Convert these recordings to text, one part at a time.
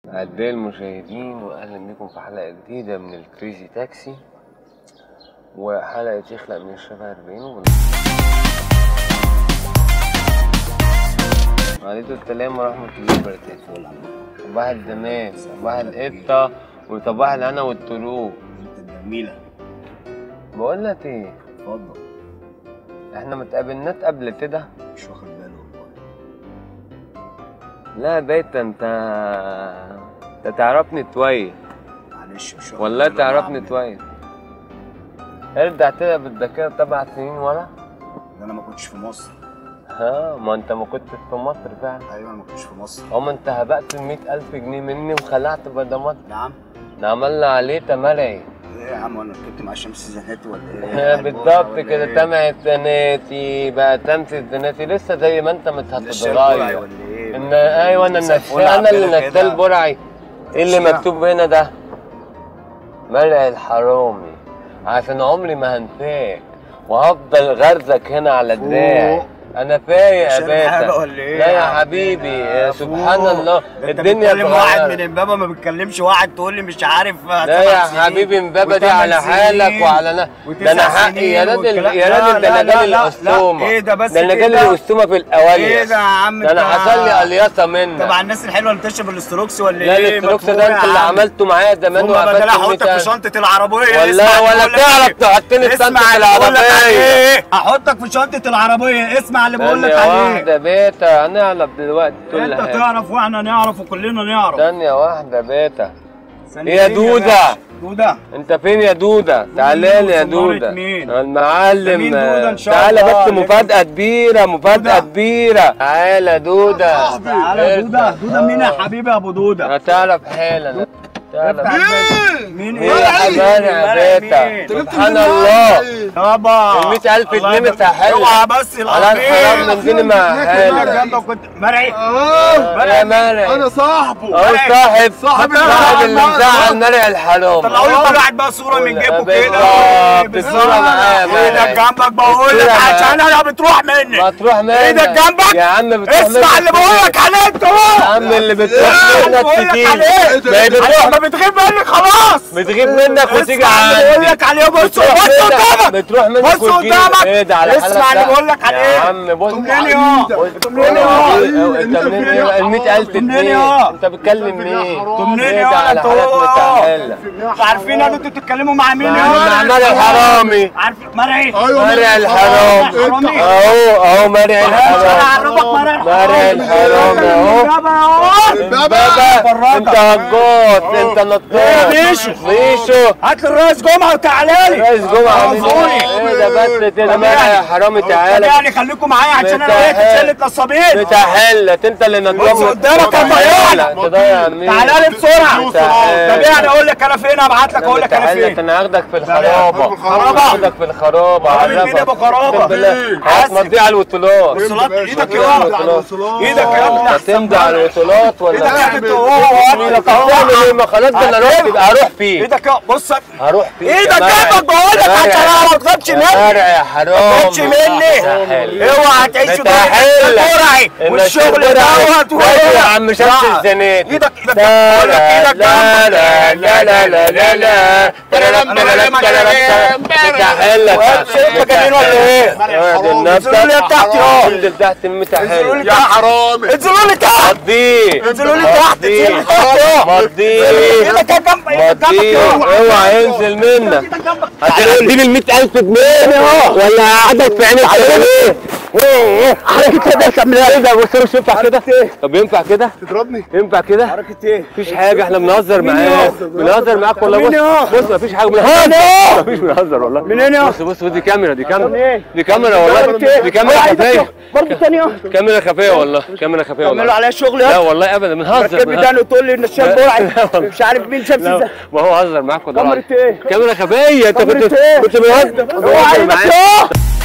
أعزائي المشاهدين وأهلا بكم في حلقة جديدة من الكريزي تاكسي وحلقة يخلق من الشبه 40 وبن... وعليكم السلام ورحمة الله وبركاته صباح الدمام صباح القطة وصباح الهنا والطلوع انت جميلة بقول لك ايه اتفضل احنا ما اتقابلناش قبل كده مش واخد بالي والله لا بيت انت انت تعرفني توي معلش مش واخد والله بالي تعرفني والله توي ارجع كده بالذاكرة سبع سنين ورا ده انا ما كنتش في مصر ها ما انت ما كنتش في مصر فعلا ايوه انا ما كنتش في مصر اما انت هبقت ال ألف جنيه مني وخلعت بدمات نعم عملنا عليه تمرعي ايه يا عم وانا ركبت مع شمس زناتي ولا ايه بالظبط ولا كده إيه؟ تمع الزناتي بقى تمس الزناتي لسه زي ما انت مش لسه البرعي هتتغير ولا ايه ان ايوه انا لسه النشال الفل انا اللي عندنا نشال كده. برعي ايه اللي اشمعنى؟ مكتوب هنا ده مرعي الحرامي عشان عمري ما هنساك وهفضل غرزك هنا على دراعي أوه. انا فايق يا عشان حاجة باشا ولا ايه لا يا عم؟ حبيبي يا سبحان فوق. الله ده انت الدنيا بتكلم واحد من اتغيرت امبابه ما بتكلمش واحد تقول لي مش عارف لا يا حبيبي امبابه دي على حالك وعلى انا ده انا حقي يا راجل يا راجل ده انا جالي القسطومه ايه ده بس ده انا كده؟ جالي القسطومه في الاوائل ايه ده يا عم ده انا انت؟ حصل لي الياصه منك طبعا الناس الحلوه اللي بتشرب الاستروكس ولا لا ايه الاستروكس مفهوم ده يا انت اللي عم. عملته معايا زمان ثم بدل احطك الميتان. في شنطه العربيه والله اسمع ولا اللي بقول لك تعرف عليه. تحطني في اسمع شنطة اللي بقول لك العربية. عليه. احطك في شنطه العربيه اسمع اللي بقول لك ثانية عليه واحدة بيتا هنعرف دلوقتي كل انت حاجة تعرف واحنا نعرف وكلنا نعرف ثانية واحدة بيتا ثانية ايه يا ايه دودة؟ باشا؟ دوده انت فين يا دودة؟ تعالى لي يا صنارة دودة مين؟ المعلم مين دودة إن شاء تعالى الله؟ بس اللي- مفاجأة كبيرة مفاجأة دودة. كبيرة تعالى دودة تعالى دوده دوده مين يا حبيبي يا ابو دوده هتعرف حالا تعالى مين مين يا حبايبي يا بيتا سبحان الله يابا ال 100000 الله جنيه يبارك- مستحيل. اوعى بس على الحرام العربيه من دين مع كنت حالك جنبك كنت مرعي يا مرعي انا صاحبه اهو صاحب صاحب صاحب اللي الحرام. مزعل مرعي الحرام طلعوا لي كل واحد بقى صوره من جيبه كده بالظبط، الصورة معايا يا ايدك مرعي. جنبك بقول لك الصورة معايا. عشان انا بتروح مني ما تروح منك ايدك جنبك يا عم بتروح منك اسمع اللي بقول لك عليه انت يا اهو عم اللي بتروح اللي منك بقول لك تجيب عليه ما هي بتروح ما بتغيب منك خلاص بتغيب منك وتيجي اسمع اللي بقول عندي لك عليه بص بتروح بص منك- قدامك بتروح منك بص وتجيب قدامك ايه ده على اسمع حالك اللي ده؟ بقول لك عليه يا عم بص منين يا بص- منين يا انت منين يا ال 100000 منين جنيه يا؟ انت بتكلم مين؟ انتوا منين ايه يا ده على انت حالك هو متعالة انتوا عارفين ان انتوا بتتكلموا مع مين يا مع مرعي الحرامي عارف مرعي مرعي الحرام حرامي. اهو اهو مرعي انا الحرام اعرفك مرعي مرعي الحرام اهو اهو بابا براكة. انت هجوت انت ايه نطاط بيشو؟ بيشو هات لي الرئيس جمعه وتعالى لي رئيس جمعة مين؟ عرفوني. ايه ده بس كده طب مرعي يعني- يا حرامي طب تعالى يعني خليكم معايا عشان انا بتاع- بقيت شله نصابين بتحلت انت اللي نضرب بص قدامك يا ضياع. تضيع مين تعالى لي بسرعه بتاع- طب يعني اقول لك انا فين ابعت لك اقول لك انا بتحلت فين انا هاخدك في الخرابة الخرابة. هاخدك في الخرابة خرابة مين عرفك ابو خرابة؟ اقسم بالله إيه؟ هتمضي على الوصولات وصلات ايدك يا يا عم. ايدك يا ابني احسن هتمضي على الوصولات ايدك ولا يا ابني هو طب تعمل ايه ما خلاص ده انا رحت يبقى هروح فيه ايدك يا بص هروح فيه ايدك يا مرعي. جنبك بقول لك يا عشان مرعي. انا ما تغيبش مني مرعي يا حرام ما تغيبش مني متحل. اوعى تعيش في متحل. البرعي والشغل دوت وادي يا عم شمس الزناتي ايدك ايدك لا بقول لك ايدك لا جنبك لا لا لا لا لا لا ترلم ترلم ترلم متحلة شايف مجانين ولا ايه؟ اعدل نفسك انزلوا لي تحت اهو. انزل تحت انزلوا لي المتحلة تحت حرامي انزلوا لي تحت مضيه انزلوا لي تحت انزلوا لي تحت اهو. مضيه ايدك يا جنب ايدك جنبك مضيه اهو. اوعى ينزل منك ايدك جنبك هتديني ال 100000 جنيه ولا قعدك في عينك على ايه؟ ايه حركة كده تعمل ايه ده بص مش ينفع كده طب ينفع كده؟ تضربني ينفع كده؟ حركة ايه؟ مفيش حاجة احنا بنهزر معاك بنهزر معاك والله مين يا؟ بص بص مفيش حاجة بنهزر مفيش بنهزر والله منين يا؟ بص بص بص دي كاميرا دي كاميرا ايه؟ دي كاميرا والله دي كاميرا خفية برضه ثانية كاميرا خفية والله كاميرا خفية تعملوا والله عليا شغل لا يا والله ابدا بنهزر ركب بنهزر. ده وتقول لي ان الشاب برعي لا والله. مش عارف مين شمس لا ازاي ما هو هزر معاك والله كاميرا العظيم. ايه؟ كاميرا خفية انت كنت كاميرا ايه؟ كنت بتهزر اوعى بتهزر ايدك معاك يا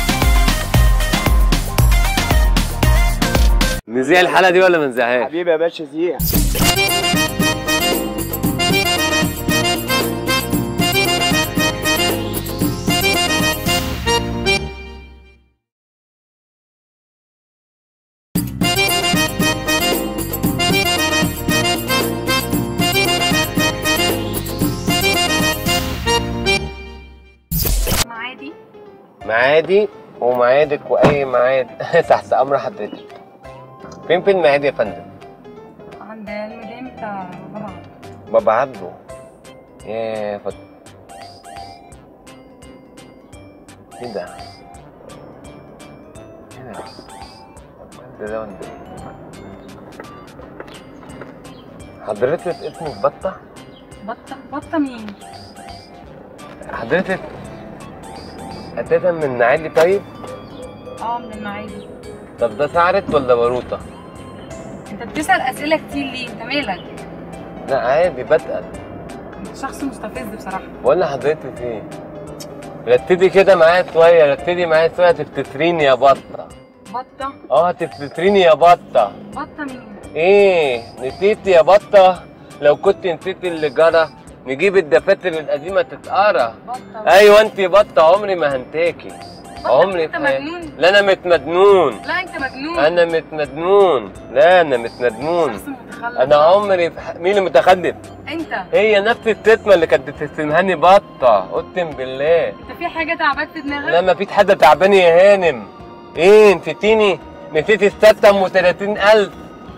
نذيع الحلقة دي ولا ما نذيعهاش؟ حبيبي يا باشا زيع معادي ومعادك واي معاد تحت امر حضرتك فين في المعادي يا فندم عند المدام بتاع بابا بابا عبده يا فت ايه ده؟ ايه ده؟ ده ده ولا إيه؟ حضرتك اسمك بطة؟ بطة بطة مين؟ حضرتك أساسا من عادي طيب؟ اه من المعادي طب ده سعرت ولا باروتة؟ انت بتسأل أسئلة كتير ليه؟ انت مالك؟ لا عادي بتقل انت شخص مستفز بصراحة بقول لحضرتك ايه؟ رتدي كده معايا شوية رتدي معايا شوية تفتتريني يا بطة بطة اه تفتتريني يا بطة بطة مين؟ ايه نسيت يا بطة لو كنت نسيت اللي جرى نجيب الدفاتر القديمة تتقرا بطة ايوه انت بطة عمري ما هنتاكي عمري انت في حياتي- مجنون لا انا متمجنون لا انت مجنون انا متمجنون لا انا متمجنون شخص متخلف انا عمري في ح... مين اللي متخلف انت هي نفس التتمة اللي كانت بتتهمني بطة اقسم بالله انت في حاجة تعباك في دماغك؟ لا ما فيش حد تعبان يا هانم ايه نسيتيني نسيتي الستة وتلاتين الف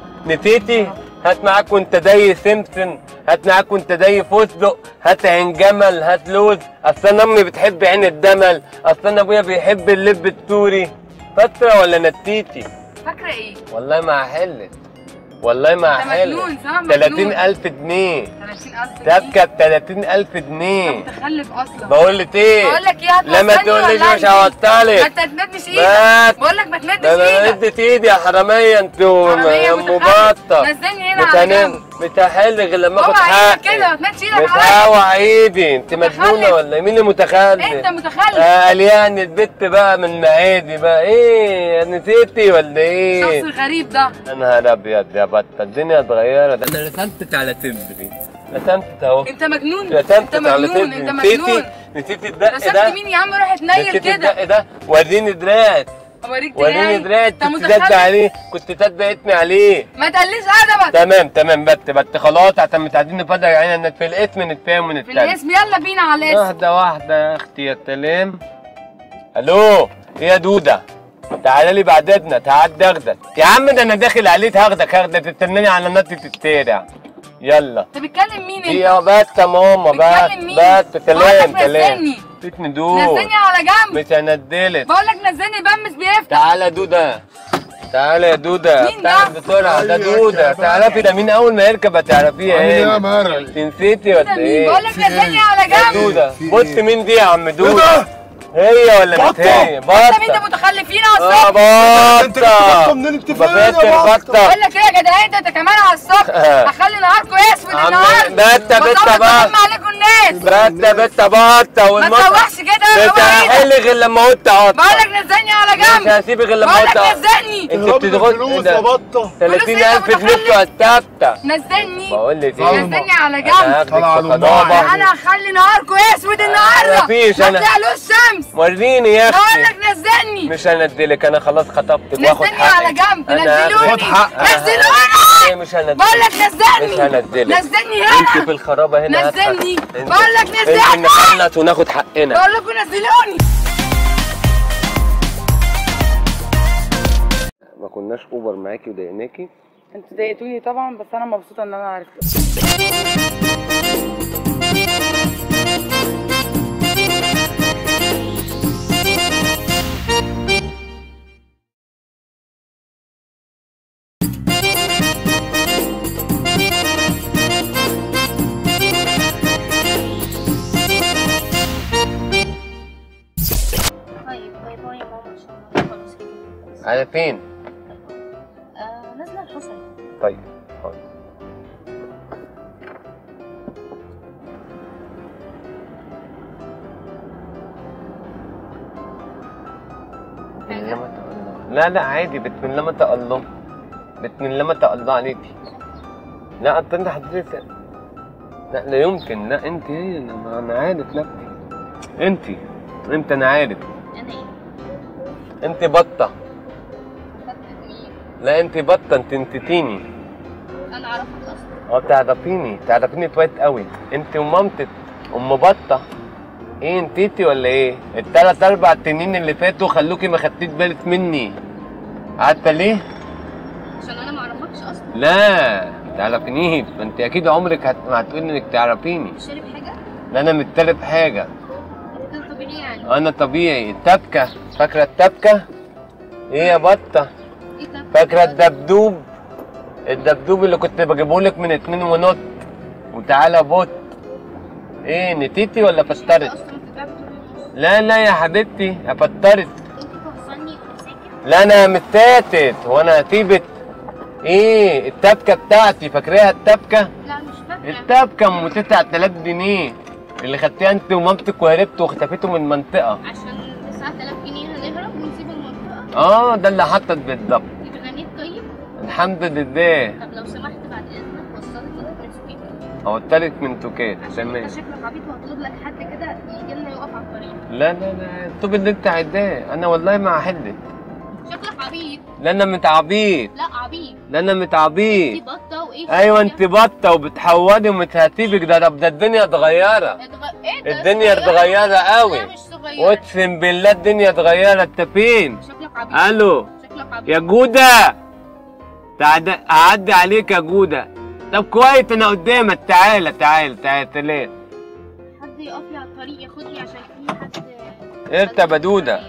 نسيتي هات معاك وانت داي سمسم هات معاك وانت داي فستق هات عين جمل هات لوز اصل انا امي بتحب عين الدمل اصل انا ابويا بيحب اللب السوري فاكره ولا نسيتي فاكرة ايه؟ والله ما هحلت والله ما انت هحلت مجنون صح؟ مجنون 30000 جنيه 30000 تبكى ب 30000 انت جنيه متخلف اصلا بقول لك ايه بقول لك ايه لا ما هتوصلني تقوليش ولا مش انت؟ هوصلك ما انت تمدش بس. ايدك بقول لك ما تمدش ده انا ايدك اديت ايدي يا حراميه انتوا حرامية يا ام متخلف. بطه نزلني هنا على متنم جنب متحل غير لما اخد اوعى ايدك كده ما حقي تمدش ايدك عليا متهوع ايدي انت متخلف. مجنونه ولا إيه؟ مين اللي متخلف؟ انت متخلف قال يعني البت بقى من معادي بقى ايه نسيتي ولا ايه؟ الشخص الغريب ده يا نهار ابيض يا بطه الدنيا اتغيرت انا رسمتك على صدري رسمتك اهو انت مجنون انت رسمتك على مجنون صدري انت نسيتي مجنون نسيتي الدق رسمت ده مين يا عم روح اتنيل نسيتي كده الدق ده وريني دراعك اوريك وريني دراعي دراعك انت كنت تدب متخلف عليه كنت تدب اسمي عليه ما تقليش ادبك تمام تمام بت بت خلاص عشان متعدين نفضل عيننا في الاسم نتفاهم في ونتكلم الاسم يلا بينا على الاسم واحدة واحدة يا اختي يا سلام الو ايه يا دودة تعالى لي بعد اذنك تعال اخدك يا عم ده انا داخل عليك هاخدك هاخدك تستناني على نطة الشارع يلا انت بتكلم مين انت يا بس يا ماما بس بتكلم مين؟ بس سلام بقولك سلام نزلني. فيك ندوب نزلني على جنب مش هندلك بقول لك نزلني بمس بيفتح تعالى يا دودة تعالى يا دودة مين ده؟ تعالى بسرعة ده دودة تعرفي ده مين أول ما يركب هتعرفيه عامل ايه يا ايه مرعي؟ انت نسيتي ولا ايه؟ بقول لك في ايه؟ نزلني على يا جنب دودة في بص ايه؟ مين دي يا عم ايه دودة ده؟ هي ولا مش بطة. هي؟ انت مين ده بطة متخلفين اه اصلا انت جبت بطة بطة منين انت فين يا بفكر بطة؟ بطة بقول لك ايه يا جدعان انت كمان على الصبح هخلي نهاركم اسود عم- النهارده بت- بت- بطلع بقى. بلم عليكم الناس بطة بطة بطة ما والمطة تسوحش كده مش اوعى ايدك هحل غير لما قلت اقطع بقول لك نزلني على مش جنب هسيبك غير لما بقول قلت لك اقطع نزلني انت اهرب من بتدخل الفلوس يا بطة 30000 فلوس جنيه انت بتوع الثابتة نزلني بقول لك ظلمة. ايه نزلني على انا جنب هاخدك طلع في على قضابة الماء. انا هخلي نهاركم اسود النهارده مفيش، ما انا- طلعلوش شمس وريني يا بقول اختي لك نزلني مش هندلك انا خلاص خطبتك واخد نزلني حقي على جنب أنا نزلوني هاخد حق أنا هاخد- نزلوني ايه مش هندلك بقول لك نزلني مش هنزلك. نزلني انت هنا في الخرابه هنا هات نزلني. حق. انت- بقول لك انت نزلني. نخلص وناخد حقنا بقول لكم نزلوني ما كناش اوبر معاكي وضايقناكي انتوا ضايقتوني طبعا بس انا مبسوطه ان انا عرفت طيب باي باي يا ماما ان شاء الله خلاص كده على فين آه نازله الحصري طيب حاضر. بسم الله ما شاء الله. لا لا عادي بسم الله ما شاء الله بسم الله ما شاء الله عليكي لا أنت انت حضرتك لا لا يمكن لا انت هي انا ما- انا عارف نفسي انت انت انا عارف انا ايه انت بطه فاكره مين لا انت بطه انت نسيتيني انا اعرفك اصلا اه تعرفيني تعرفيني كويس قوي انت ومامتك ام بطه ايه نتيتي ولا ايه التلات اربع سنين اللي فاتوا خلوكي ما خدتيش بالك مني عارفه ليه عشان انا ما اعرفكش اصلا لا ما تعرفينيش ما انت اكيد عمرك هت... ما هتقولي انك تعرفيني مش شارب حاجه لا انا متلف حاجه كده طبيعي يعني انا طبيعي التبكه فاكره التبكه ايه يا بطه ايه ده فاكره الدبدوب الدبدوب اللي كنت بجيبه لك من اتنين ونص وتعالى بوت ايه نتيتي ولا انت فطرت اصلا بتتباع بطول ونص لا لا يا حبيبتي افطرت انت توصلني وساكت لا انا متاتت وانا هسيبت ايه التبكه بتاعتي فاكراها التبكه لا مش فاكره التبكه ام 9000 جنيه اللي خدتيها انت ومامتك وهربتوا واختفيتوا من المنطقه عشان 9000 جنيه هنهرب ونسيب المنطقه اه ده اللي حطت بالظبط انت غنيت طيب الحمد لله طب لو سمحت بعد اذنك وصلت لك من سويدن قلت لك من توكات عشان تمام انت شكلك عبيط وهطلب لك حد كده يجي لنا يقف على الطريق لا لا لا الطوب اللي انت عداه انا والله ما هحلك شكلك عبيط لا انا متعبيط لا عبيط لا انا دي متعبيط بطه وايه ايوه انت بطه وبتحودي ومتهتبك ده ده ده الدنيا اتغيره اتغ... ايه ده الدنيا صغيرة؟ اتغيره قوي لا مش صغيره اقسم بالله الدنيا اتغيرت انت فين شكلك عبيط الو شكلك عبيط يا جوده تعد... اعدي عليك يا جوده طب كويس انا قدامك تعالى تعالى تعالى تعالى حد يقف لي على الطريق ياخدني عشان في حد انت بدوده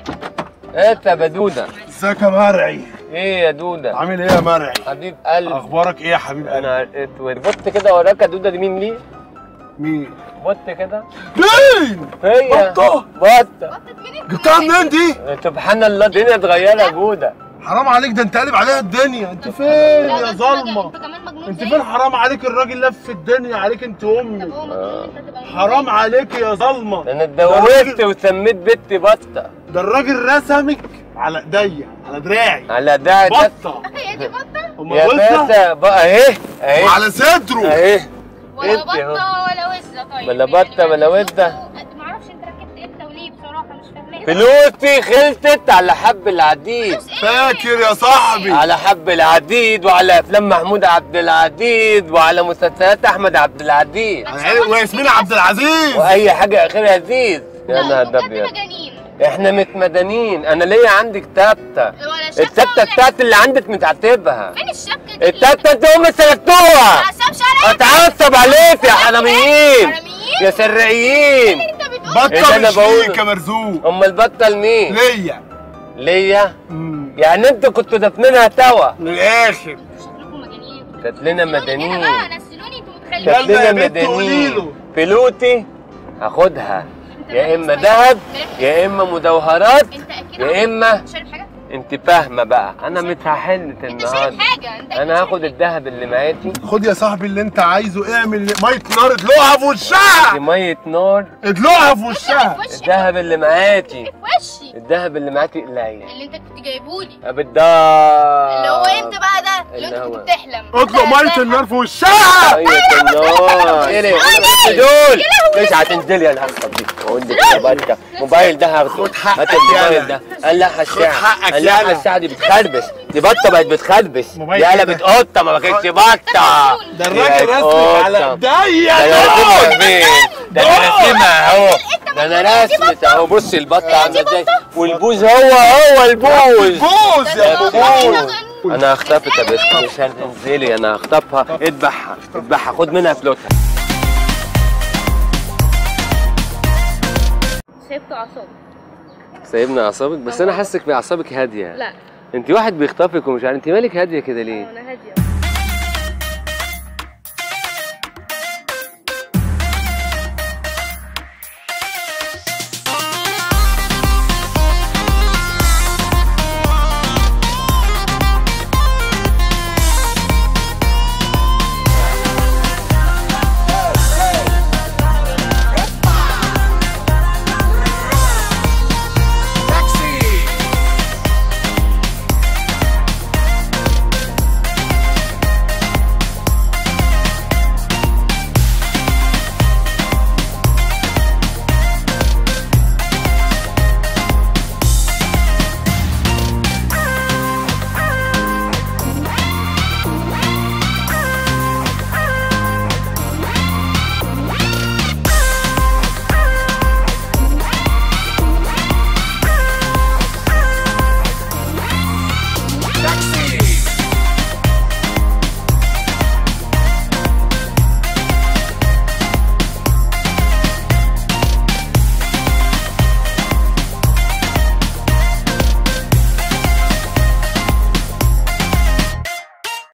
انت يا بدوده ازيك يا مرعي ايه يا دوده عامل ايه يا مرعي حبيب قلبي اخبارك ايه يا حبيب قلبي انا اسود بص كده وراك يا دوده دي مين ليه مين بص كده مين هي بطة؟ بطه بطت مين انت؟ جبتها منين دي سبحان الله الدنيا اتغيرت يا جوده حرام عليك ده انت قالب عليها الدنيا انت فين لا، يا بس ظلمه انت كمان مجنون انت زيي. فين حرام عليك الراجل لف الدنيا عليك انت طب امي هو مجنون انت تبقى مجنون حرام زيي. عليك يا ظلمه انا اتجوزت وسميت بنتي بطه ده الراجل رسمك على ايديا على دراعي على ده ده بطه هي دي بطه امال يا وزة باشا بقى اهي اهي وعلى صدره اهي ولا انت بطه اهو. ولا وزه طيب ولا يعني بطة ولا معلش. وزة. ما اعرفش انت ركبت امتى وليه بصراحه مش فاهمه فلوسي خلصت على حب العديد فاكر يا صاحبي على حب العديد وعلى افلام محمود عبد العزيز وعلى مسلسلات احمد عبد العزيز وياسمين عبد العزيز واي حاجه اخرها عزيز يا لا نهار بجد ابيض مجانين احنا متمدنين انا ليا عندك تابته ولا شبكه التابته ولا بتاعت اللي عندك متعتبها فين الشبكه دي؟ التابته انت هم سلكتوها عصام شرعي اتعصب عليك يا حراميين حراميين؟ يا سرقيين انت بتقول اللي بطه أنا مش بقوله. ليك يا مرزوق امال البطه لمين ليا ليا مم. يعني انتوا كنتوا دافنينها توا من الاخر شكلكم مجانين كانت لنا نزلوني مدنيين هنا بقى نزلوني انتوا متخيلين كانت يلا يا لنا بنت قولي مدنيين له. فلوتي هاخدها انت يا مالك اما طيب؟ ذهب مالك؟ يا اما مجوهرات انت اكيد يا اما شارب حاجه انت فاهمه بقى انا متهحلت انت شارب النهارده حاجه انت أكيد انا شارب هاخد الذهب اللي معاكي خد يا صاحبي اللي انت عايزه اعمل ميه نار ادلقها في دي وشها مية نار ادلقها في حاجة. وشها في وشي الذهب اللي معاكي في وشي الذهب اللي معاكي قليل اللي انت كنت جايبهولي بالدار اللي هو امتى بقى ده اللي اللي انت هو- كنت بتحلم اطلق ده- ميه ده- النار في وشها مية النار ايه دول مش هتنزلي انا هخطب دي واقول لك الموبايل ده الموبايل ده هاخده خد حقك هات الموبايل يالا. ده قال لا الساعه حقك قال لا يالا. الساعه دي بتخربش دي بطه بقت بتخربش موبايل دي كده. قلبت قطه ما بقتش بطه ده الراجل بقت رسمك على قطة. ايديا ده انا دول. راسمها فين؟ ده انا راسمها اهو ده انا راسمت اهو بص البطه عامله ازاي والبوز هو هو البوز بوز ده يا ده- بوز ده- انا هخطفك يا بنت مش هتنزلي انا هخطفها اذبحها اذبحها خد منها فلوسها سيبته اعصابي سايبنا اعصابك بس انا حاسك باعصابك هاديه لا انت واحد بيخطفك ومش عارف انت مالك هاديه كده ليه انا هاديه